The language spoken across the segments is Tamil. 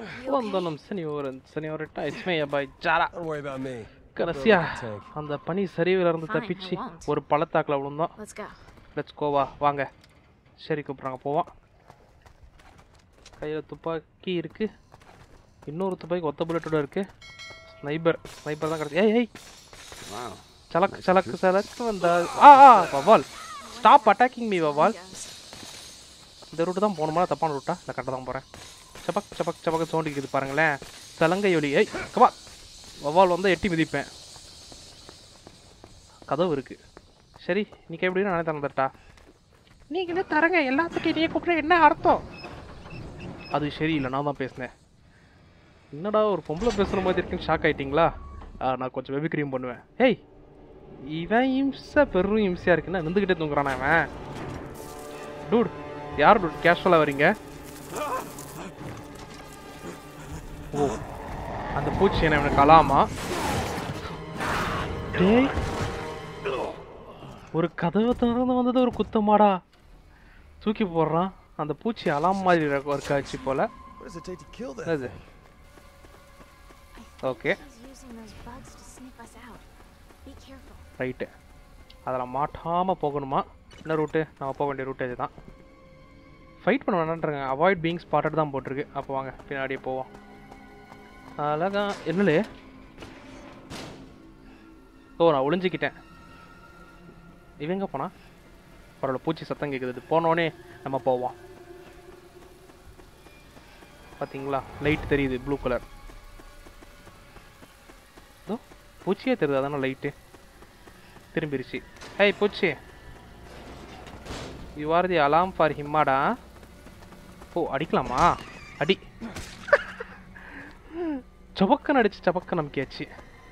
வந்தனம் செனியோரன் செனியோரிட்டா இட்ஸ் மே பை ஜாரா Don't worry about me. கடைசியா tank. அந்த பனி சரிவில் இருந்து Fine, I தப்பிச்சு won't. ஒரு பள்ளத்தாக்கில் விழுந்தோம் Let's go. லெட்ஸ் கோவா வாங்க சரி கூப்பிட்றாங்க போவோம் கையில் துப்பாக்கி இருக்கு இன்னொரு துப்பாக்கி ஒத்த புல்லட்டோட இருக்கு ஸ்னைப்பர் ஸ்னைப்பர் தான் கிடச்சி ஏய் ஏய் Wow. சலக்கு சலக்கு சலக்கு வந்தா ஆ ஆ வவால் ஸ்டாப் அட்டாக்கிங் மீ வவால் Goes. இந்த ரூட்டு தான் போகணுமா தப்பான ரூட்டா இல்லை கரெக்டாக தான் போகிறேன் சபக் சபக் சபக் சவுண்ட் இருக்குது பாருங்களேன் சலங்கை ஒலி ஏய் கமா வவால் வந்து எட்டி மிதிப்பேன் கதவு இருக்கு சரி நீ எப்படி நானே திறந்துட்டா நீங்க என்ன தரங்க எல்லாத்துக்கும் நீ கூப்பிட என்ன அர்த்தம் அது சரியில்லை நான் தான் பேசினேன் என்னடா ஒரு பொம்பளை பேசுகிற மாதிரி இருக்குன்னு ஷாக் ஆயிட்டீங்களா ஆ, நான் கொஞ்சம் வெபி க்ரீம் பண்ணுவேன் ஏய் இவன் இம்சை பெரும் இம்சையாக இருக்குன்னா நின்றுக்கிட்டே தூங்குறானா இவன் டூட் யார் டூட் கேஷுவலாக வரீங்க ஓ அந்த பூச்சி என்ன இவனுக்கு அலாமா டேய் ஒரு கதவை திறந்து வந்தது ஒரு குத்தமாடா தூக்கி போடுறான் அந்த பூச்சி அலாம் மாதிரி ஒர்க் ஆச்சு போல What does it take to kill that? என்னது okay He's using those bugs to sniff us out. Be careful. Right அதில் மாட்டாமல் போகணுமா என்ன ரூட்டு நம்ம போக வேண்டிய ரூட்டு இதுதான் ஃபைட் பண்ண வேணான்றங்க அவாய்ட் பீங் ஸ்பாட்டட் தான் போட்டிருக்கு அப்போ வாங்க பின்னாடியே போவோம் அழகா என்னலே ஓ நான் ஒளிஞ்சிக்கிட்டேன் இவன் எங்கே போனா பரவாயில்ல பூச்சி சத்தம் கேட்குது போனோடனே நம்ம போவோம் பார்த்தீங்களா லைட் தெரியுது ப்ளூ கலர் இதோ பூச்சியே தெரியுது அதானே லைட்டு திரும்பிருச்சு ஹேய் பூச்சி you are the alarm for ஹிம்மாடா ஓ அடிக்கலாமா அடி சபக்கன் அடிச்சு சபக்கன் நம்பிக்கையாச்சு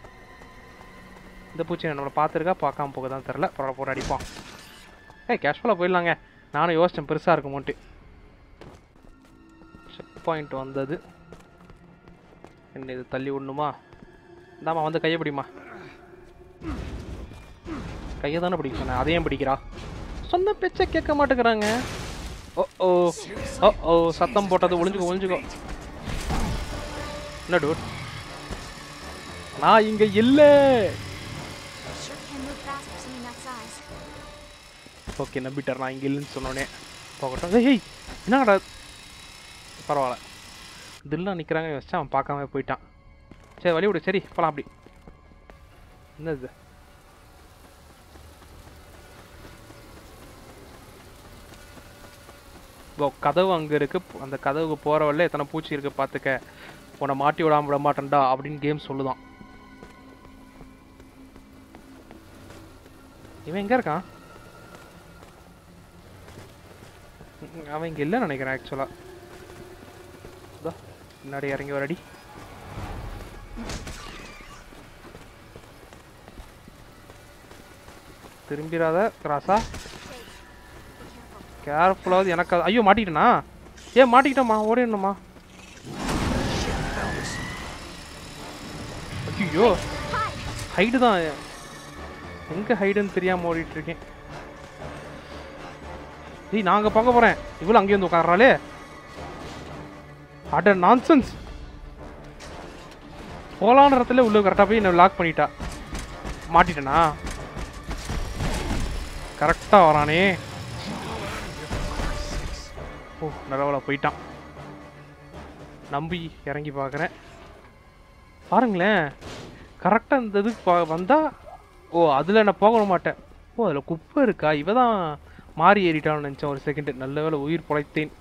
இந்த பூச்சி நம்மளை பார்த்துருக்கா பார்க்காம போக தான் தெரில பரவாயில்ல போட்டு அடிப்போம் ஏய் கேஷுவலாக போயிடலாங்க நானும் யோசிச்சேன் பெருசாக இருக்குமோன்ட்டு செக் பாயிண்ட் வந்தது என்ன இது தள்ளி விடணுமா இந்தாம்மா வந்து கையை பிடிமா கையை தானே பிடிக்க சொன்னேன் அதையும் பிடிக்கிறா சொந்த பேச்சை கேட்க மாட்டேங்கிறாங்க ஓ ஓ ஓ ஓ சத்தம் போட்டது ஒளிஞ்சுக்கோ ஒளிஞ்சுக்கோ என்ன டூட் நான் இங்க இல்ல Sure can move fast for something that size. Okay நம்பிட்டார் நான் இங்க இல்லைன்னு சொன்னோடனே போகட்டும் ஏய், ஏய் என்னடா பரவாயில்ல தில்லா நிற்கிறாங்க வச்சு அவன் பார்க்காம போயிட்டான் சரி வழி விடு சரி போலாம் அப்படி என்ன இது இப்போ கதவு அங்கே இருக்கு அந்த கதவுக்கு போகிற வழியில எத்தனை பூச்சி இருக்கு பார்த்துக்க உன்னை மாட்டி விடாம விட மாட்டேன்டா அப்படின்னு கேம் சொல்லுதான் இவன் எங்க இருக்கான் ம், அவன் இங்க இல்லைன்னு நினைக்கிறேன் ஆக்சுவலா முன்னாடி இறங்கி ஒரு அடி திரும்பிடாத கிராஸா கேர்ஃபுல்லாவது எனக்கு அது- ஐயோ மாட்டிக்கிட்டேனா ஏன் மாட்டிக்கிட்டோமா ஓடிடணுமா ஐயோ ஹைடு தான் எங்க ஹைடுன்னு தெரியாம ஓடிட்டு இருக்கேன் ஏய் நான் அங்க பார்க்க போறேன் இவ்வளவு அங்கேயே வந்து உட்கார்றாளே அட நான்சென்ஸ் போலான இடத்துல உள்ள கரெக்டாக போய் என்ன லாக் பண்ணிட்டா மாட்டிட்டேனா கரெக்டாக வரானே ஓ நல்லவளா போயிட்டான் நம்பி இறங்கி பார்க்குறேன் பாருங்களேன் கரெக்டாக இந்த இதுக்கு பா வந்தால் ஓ அதில் நான் போக மாட்டேன் ஓ அதில் குப்பை இருக்கா இவ தான் மாறி ஏறிட்டான்னு நினச்சேன் ஒரு செகண்ட் நல்ல வேளை உயிர் பொழைத்தேன்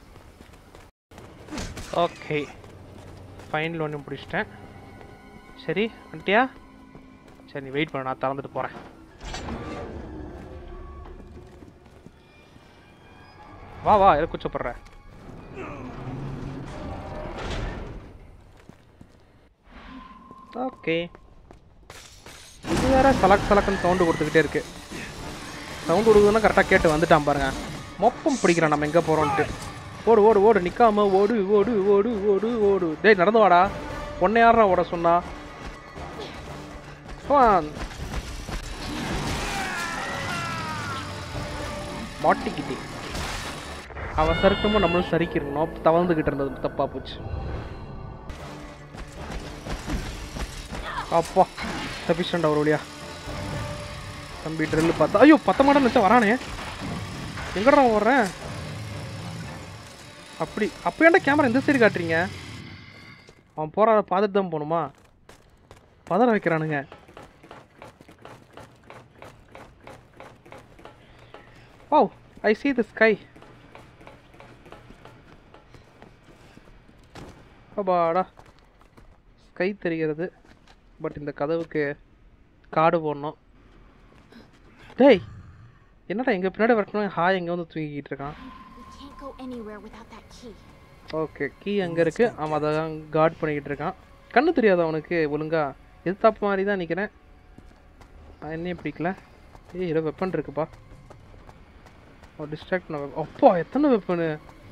ஓகே ஃபைனல் ஒன்று பிடிச்சிட்டேன் சரி வந்துட்டியா சரி நீ வெயிட் பண்ண நான் திறந்துட்டு போகிறேன் வா வா எதை கூச்சப்படுற ஓகே இது வேற சலக் சலக்குன்னு சவுண்டு கொடுத்துக்கிட்டே இருக்கு சவுண்டு கொடுக்குதுன்னா கரெக்டாக கேட்டு வந்துட்டான் பாருங்க மொப்பம் பிடிக்கிறான் நம்ம எங்கே போகிறோன்ட்டு ஓடு ஓடு ஓடு நிற்காம ஓடு ஓடு ஓடு ஓடு ஓடு டேய் நடந்து வாடா உன்னை யாரா ஓட சொன்னா Come on. மாட்டிக்கிட்டே அவன் சறுக்கமோ நம்மளும் சரிக்கிறணும் தவழ்ந்துக்கிட்டு இருந்தது தப்பா போச்சு அப்பா சஃபிஷியண்டா ஒரு வழியா தம்பி ட்ரில்லு பார்த்தா ஐயோ பத்த மாட்டேன்னு நினச்சா வரானே எங்கடா வர்றேன் அப்படி அப்போ ஏன்டா கேமரா இந்த சைடு காட்டுறீங்க அவன் போகிறத பார்த்துட்டு தான் போகணுமா பதற வைக்கிறானுங்க oh I see the sky அப்பாடா ஸ்கை தெரிகிறது பட் இந்த கதவுக்கு காடு போடணும் டேய் என்னடா எங்க பின்னாடி வரணும் ஹாய் எங்க வந்து தூங்கிக்கிட்டு இருக்கான் We can't go anywhere without that key. Okay key அங்கே இருக்கு அவன் அதை தான் கார்ட் பண்ணிக்கிட்டு இருக்கான் கண்ணு தெரியாது அவனுக்கு ஒழுங்கா எது தப்பு மாதிரி தான் நிற்கிறேன் நான் என்னையும் பிடிக்கல ஏய் இதில் வெப்பன் இருக்குப்பா டிஸ்ட்ராக்ட் பண்ண weapon. அப்பா எத்தனை வெப்பனு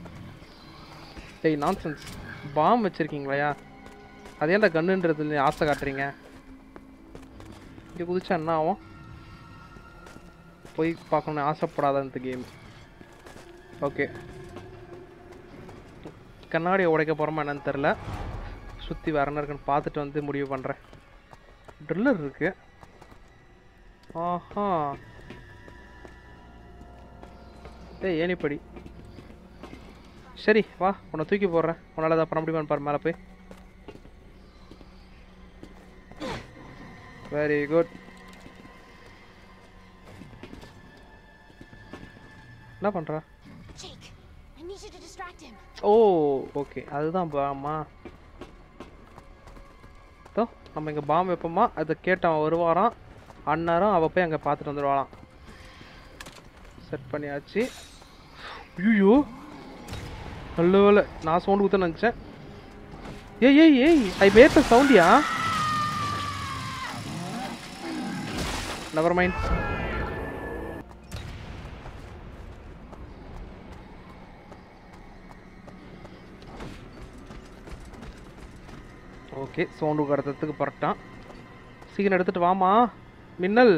டேய் நான்சென்ஸ் பாம் வச்சுருக்கீங்களையா அது ஏன்டா கன்னுன்றது ஆசை காட்டுறீங்க இங்கே குதிச்சா என்ன ஆகும் போய் பார்க்கணுன்னு ஆசைப்படாத இந்த கேம் ஓகே கண்ணாடியை உடைக்க போகிறோமா என்னன்னு தெரில சுற்றி வேற என்ன இருக்குன்னு பார்த்துட்டு வந்து முடிவு பண்ணுறேன் ட்ரில்லர் இருக்கு ஆஹா ஏய் ஏனிப்படி சரி வா உன்னை தூக்கி போடுறேன் உன்னால் அதை அப்புறம் முடியுமான்னு பாரு மேலே போய் வெரி குட் என்ன பண்ணுற Jake, I need you to distract him. Oh okay அதுதான் பாமா தோ நம்ம இங்கே பாம் வைப்போமா அதை கேட்டு அவன் வருவாராம் அந்நேரம் அவள் போய் அங்கே பார்த்துட்டு வந்துடுவாளாம் செட் பண்ணியாச்சு ஐயோ நல்ல வேலை நான் சவுண்டு குத்த நினச்சேன் ஏய் ஏய் ஏய் ஐ மேட் சவுண்டியா நெவர் மைண்ட் ஓகே சவுண்டு கடத்தத்துக்கு புறட்டான் சீக்கிரம் எடுத்துட்டு வாமா மின்னல்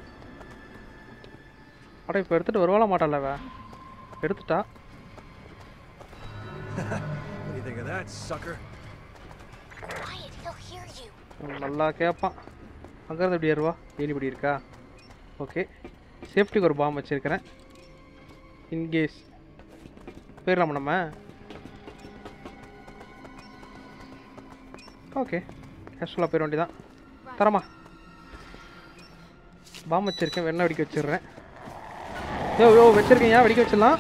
அட இப்போ எடுத்துட்டு வருவாள மாட்டாள அவ எடுத்துட்டா What do you think of that, sucker? Quiet, he'll hear you. அவன் நல்லா கேட்பான் அங்கேருந்து எப்படி ஏறுவா ஏனி இப்படி இருக்கா ஓகே சேஃப்டிக்கு ஒரு பாம் வச்சுருக்கிறேன் இன்கேஸ் போயிடலாமா நம்ம ஓகே கேஷுவலாக போயிட வேண்டியதான் தரமா பாம் வச்சுருக்கேன் வெண்ணெய் வெடிக்க வச்சிடுறேன் யோ யோ வச்சுருக்கேன் ஏன் வெடிக்க வச்சிடலாம்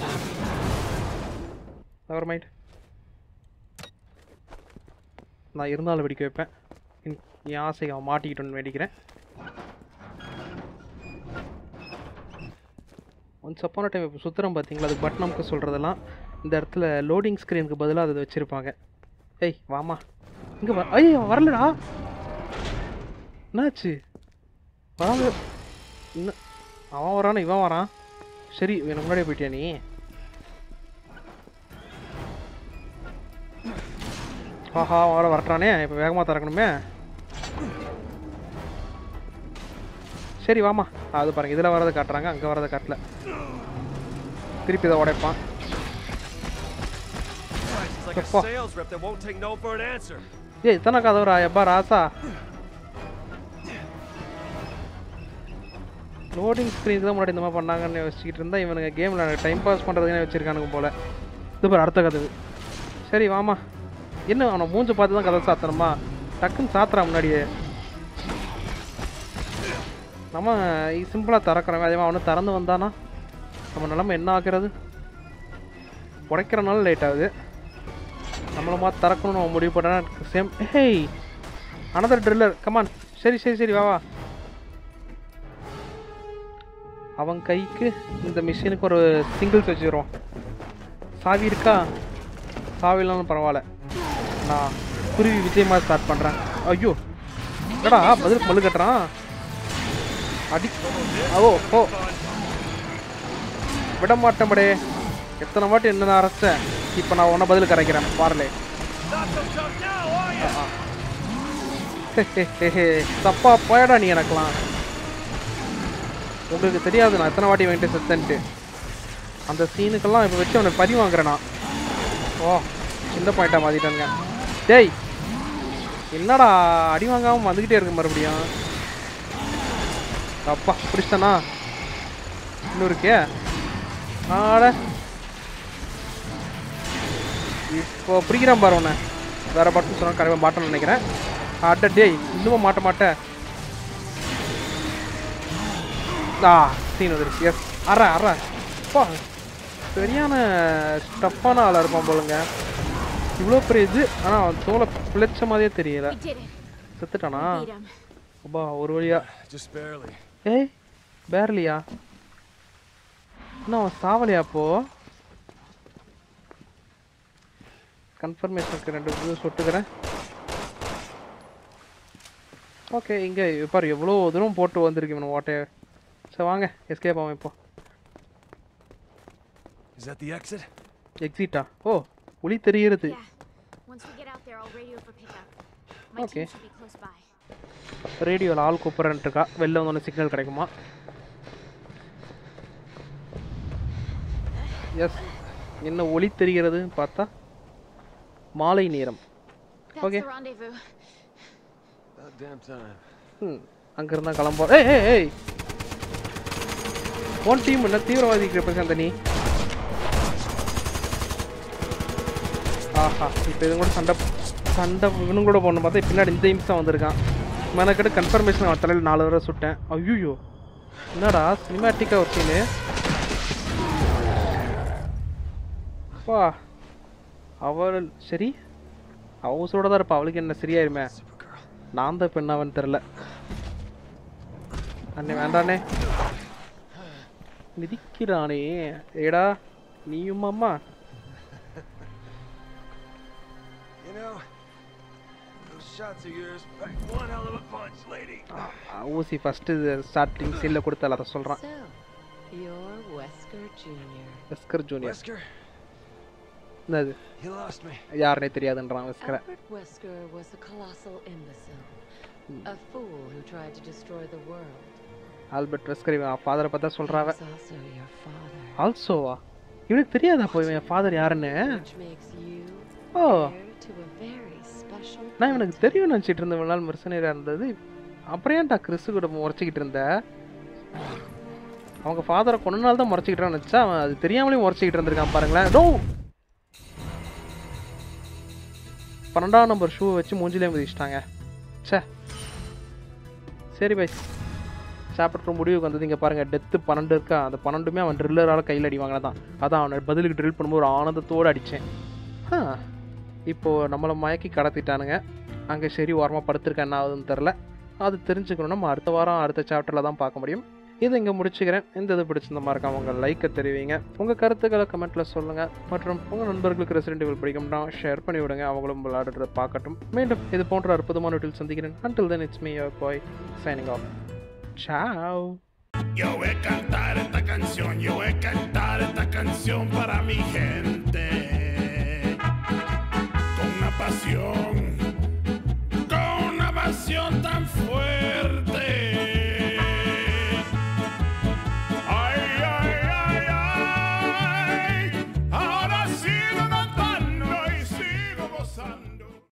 நவர் மைண்ட் நான் இருந்தாலும் வெடிக்க வைப்பேன் என் என் ஆசை அவன் மாட்டிக்கிட்டோன்னு வெடிக்கிறேன் ஒன்ஸ் அப்பான டைம் இப்போ சுற்றுறோம் பார்த்தீங்களா அது பட்டன் நமக்கு சொல்கிறதெல்லாம் இந்த இடத்துல லோடிங் ஸ்க்ரீனுக்கு பதிலாக அதை வச்சுருப்பாங்க ஏய் வாமா இங்கே வர ஐயோ வரலடா என்னாச்சு வராம இன்னும் அவன் வரான இவன் வரான் சரி எனக்கு முன்னாடியே போயிட்டியா நீ ஆஹா அவன் வர வரட்டானே இப்போ வேகமாக திறக்கணுமே சரி வாமா அது பாருங்க இதில் வரதை காட்டுறாங்க அங்கே வரதை காட்டல திருப்பி இதை உடைப்பான் Christ, it's like a Kappa. sales rep that won't take no for an answer. ஏய் இத்தனை கதவுரா எப்பா ராசா லோடிங் ஸ்க்ரீனுக்கு தான் முன்னாடி இந்த மாதிரி பண்ணாங்கன்னு யோசிச்சுக்கிட்டு இருந்தா இவனுங்க கேமில் டைம் பாஸ் பண்ணுறதுக்குன்னு வச்சுருக்கானுங்க போல இது பாரு அடுத்த கதவு சரி வாமா என்ன அவனை மூஞ்ச பார்த்து தான் கதவை சாத்தணுமா டக்குன்னு சாத்துறான் முன்னாடியே நம்ம சிம்பிளாக திறக்கிறோம் அதே மாதிரி அவனு திறந்து வந்தானா நம்ம நிலமை என்ன ஆகிறது உடைக்கிறனால லேட் ஆகுது நம்மள மாதிரி திறக்கணும்னு அவன் முடிவு பண்ணா same hey another driller come on சரி சரி சரி வா வா அவன் கைக்கு இந்த மிஷினுக்கு ஒரு சிங்கிள்ஸ் வச்சுருவோம் சாவி இருக்கா சாவி இல்லைனாலும் பரவாயில்ல நான் குருவி விஜயமாக ஸ்டார்ட் பண்ணுறேன் ஐயோ என்னடா பதிலுக்கு மல்லு கட்டுறான் அடி ஓ ஓ விட மாட்டேன்படே எத்தனை வாட்டி என்ன நான் அரைச்சேன் இப்போ நான் உன்னை பதில் கரைக்கிறேன் பாருலே Not so tough now, are you? தப்பா போயடா நீ எனக்கெல்லாம் உங்களுக்கு தெரியாது நான் எத்தனை வாட்டி வாங்கிட்டு செத்தன்ட்டு அந்த சீனுக்கெல்லாம் இப்போ வச்சு அவனை பறி வாங்குறேன் நான் ஓ சின்ன பாயிண்டா மாத்திட்டானுங்க டேய் என்னடா அடி வாங்காம வந்துக்கிட்டே இருக்கு மறுபடியும் அப்பா பிடிச்சிட்டானா இன்னும் இருக்கே ஆட இப்போ பிடிக்கிறான் பாரு உன்னை வேற பட்டன் சொன்னா கரெக்டாக மாட்டேன்னு நினைக்கிறேன் அட டேய் இன்னும் மாட்ட மாட்டேன் ஆ சீன் வந்துருச்சு எஸ் அற அற அப்பா சரியான ஸ்டப்பான ஆளாக இருப்பான் போலுங்க இவ்வளோ பெரிய இது ஆனால் அவன் தோலை பிழைச்ச மாதிரியே தெரியல We did it. செத்துட்டானா Beat him. அப்பா ஒரு வழியா Just barely. ஏய் பேர்லியா இன்னும் அவன் சாவலையா அப்போ கன்ஃபர்மேஷனுக்கு ரெண்டு இது சொட்டுக்கிறேன் ஓகே இங்கே பாரு எவ்வளோ தூரம் போட்டு வந்திருக்கு இவன் ஓட்டைய சரி வாங்க எஸ்கேப் ஆகும் இப்போ Is that the exit? எக்ஸிட்டா ஓ ஒளி தெரிகிறது Yeah. Once we get out there, I'll radio for pickup. My Okay. team should be close by. ரேடியோவில் ஆள் கூப்பிட்றன்ட்டு இருக்கா வெளில வந்தோடனே சிக்னல் கிடைக்குமா எஸ் என்ன ஒளி தெரிகிறது பார்த்தா மாலை நேரம் That's Okay. the rendezvous. About damn time. ம் அங்கிருந்தா கிளம்போ ஏய் ஏய் ஏய் ஒன் டீம் என்ன தீவிரவாதிக்கு ரெப்ரசன்ட் நீ ஆஹா இப்போ இது கூட சண்டை சண்டை இவனும் கூட போகணும் பார்த்தா பின்னாடி இந்த இம்சம் வந்திருக்கான் மெனக்கெட்டு கன்ஃபர்மேஷன் அவன் தலையில் நாலு தடவை சுட்டேன் ஐயோ என்னடா சினிமேட்டிக்காக ஒரு சீனு வா அவள் சரி அவசரோட தான் இருப்பா அவளுக்கு என்ன சரியாயிருமே Supergirl. நான் தான் பெண்ணாவன்னு தெரில அண்ணே வேண்டானே மிதிக்கிறானே ஏடா நீயும் அம்மா You know, those shots of yours pack one hell of a punch, lady. ஊசி ஃபஸ்ட்டு ஸ்டார்டிங் சீனில் கொடுத்தால அதை சொல்கிறான் So, you're Wesker Jr. Wesker junior Wesker, என்னது you lost me. யாருனே தெரியாதுன்றான் வெஸ்கரை Albert Wesker was a colossal imbecile. A fool who tried to destroy the world. Albert Wesker இவன் ஃபாதரை பார்த்தா He சொல்கிறாவ was also your father. ஆல்சோவா இவனுக்கு தெரியாதா போய் இவன் ஃபாதர் யாருன்னு Which makes you O heir to a very special நான் இவனுக்கு content. தெரியும்னு நினச்சிட்டு இருந்தேன் இவ்வளவு நாள் மிர்சனரியாக இருந்தது அப்புறம் ஏன்டா கிறிஸ்து கூட முறைச்சிக்கிட்டு இருந்த அவங்க ஃபாதரை கொண்ட நாள் தான் முறைச்சிக்கிட்டான்னு நினச்சா அவன் அது தெரியாமலே முறைச்சிக்கிட்டு இருந்திருக்கான் பாருங்களேன் டோ பன்னெண்டாம் நம்பர் ஷூவை வச்சு மூஞ்சிலே மிதிச்சிட்டாங்க ச்சே சரி பை சாப்பிட்ற முடிவுக்கு வந்தது இங்கே பாருங்கள் டெத்து பன்னெண்டு இருக்கா அந்த பன்னெண்டுமே அவன் ட்ரில்லரால் கையில் அடி வாங்கினதான் அதான் அவனை பதிலுக்கு ட்ரில் பண்ணும்போது ஒரு ஆனந்தத்தோடு அடித்தேன் ஆ இப்போது நம்மளை மயக்கி கடத்திட்டானுங்க அங்கே சரி ஓரமாக படுத்திருக்கேன் என்ன ஆகுதுன்னு தெரில அது தெரிஞ்சுக்கணும் நம்ம அடுத்த வாரம் அடுத்த சாப்டரில் தான் பார்க்க முடியும் இது இங்கே முடிச்சுக்கிறேன் இந்த இது பிடிச்சிருந்த மாதிரி இருக்கா உங்கள் லைக்கை தெரிவிங்க உங்கள் கருத்துக்களை கமெண்ட்டில் சொல்லுங்கள் மற்றும் உங்கள் நண்பர்களுக்கு ரெசிடென்ட் இவள் பிடிக்கும்னா ஷேர் பண்ணி விடுங்க அவங்களும் விளையாடுறத பார்க்கட்டும் மீண்டும் இது போன்ற அற்புதமான வீட்டில் சந்திக்கிறேன் until then it's me your boy signing off ciao Yo voy a cantar esta canción, yo voy a cantar esta canción para mi gente. Con una pasión, con una pasión tan fuerte.